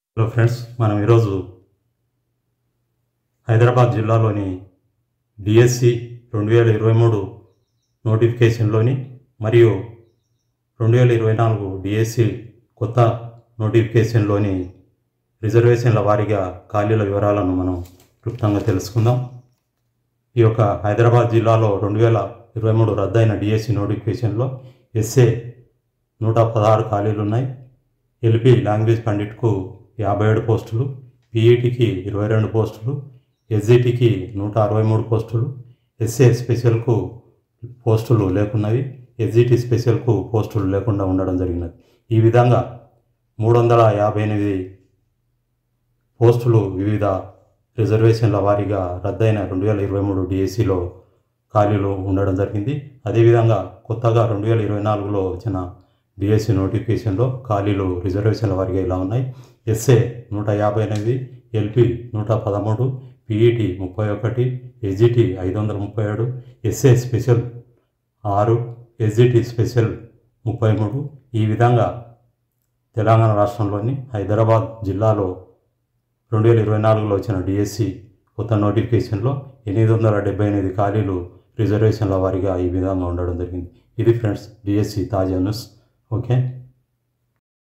hello friends మనం ఈరోజు హైదరాబాద్ జిల్లాలోని డిఎస్సి రెండు వేల ఇరవై మూడు నోటిఫికేషన్లోని మరియు రెండు వేల ఇరవై నాలుగు డిఎస్సి కొత్త నోటిఫికేషన్లోని రిజర్వేషన్ల వారీగా ఖాళీల వివరాలను మనం క్లుప్తంగా తెలుసుకుందాం ఈ యొక్క హైదరాబాద్ జిల్లాలో రెండు వేల ఇరవై మూడు రద్దయిన డిఎస్సి నోటిఫికేషన్లో ఎస్ఏ నూట పదహారు ఖాళీలు ఉన్నాయి ఎల్పి లాంగ్వేజ్ పండిట్కు యాభై ఏడు పోస్టులు పీఈటీకి ఇరవై రెండు పోస్టులు ఎస్జిటికి నూట అరవై మూడు పోస్టులు ఎస్ఏ స్పెషల్కు పోస్టులు లేకున్నవి ఎస్జిటి స్పెషల్కు పోస్టులు లేకుండా ఉండడం జరిగినది ఈ విధంగా మూడు వందల యాభై ఎనిమిది పోస్టులు వివిధ రిజర్వేషన్ల వారీగా రద్దయిన రెండు వేల ఇరవై మూడు డిఎస్సిలో ఖాళీలు ఉండడం జరిగింది అదేవిధంగా కొత్తగా రెండు వేల ఇరవై నాలుగులో వచ్చిన డిఎస్సి నోటిఫికేషన్లో ఖాళీలు రిజర్వేషన్ల వారీగా ఇలా ఉన్నాయి ఎస్ఏ నూట యాభై ఎనిమిది ఎల్పి నూట పదమూడు పీఈటీ ముప్పై ఒకటి ఎస్జిటి ఐదు వందల ముప్పై ఏడు ఎస్ఏ స్పెషల్ ఆరు ఎస్జిటి స్పెషల్ ముప్పై మూడు ఈ విధంగా తెలంగాణ రాష్ట్రంలోని హైదరాబాద్ జిల్లాలో రెండు వేల ఇరవై నాలుగులో వచ్చిన డిఎస్సి కొత్త నోటిఫికేషన్లో ఎనిమిది వందల డెబ్బై ఎనిమిది ఖాళీలు రిజర్వేషన్ల వారీగా ఈ విధంగా ఉండడం జరిగింది ఇది ఫ్రెండ్స్ డిఎస్సి తాజా న్యూస్ ఓకే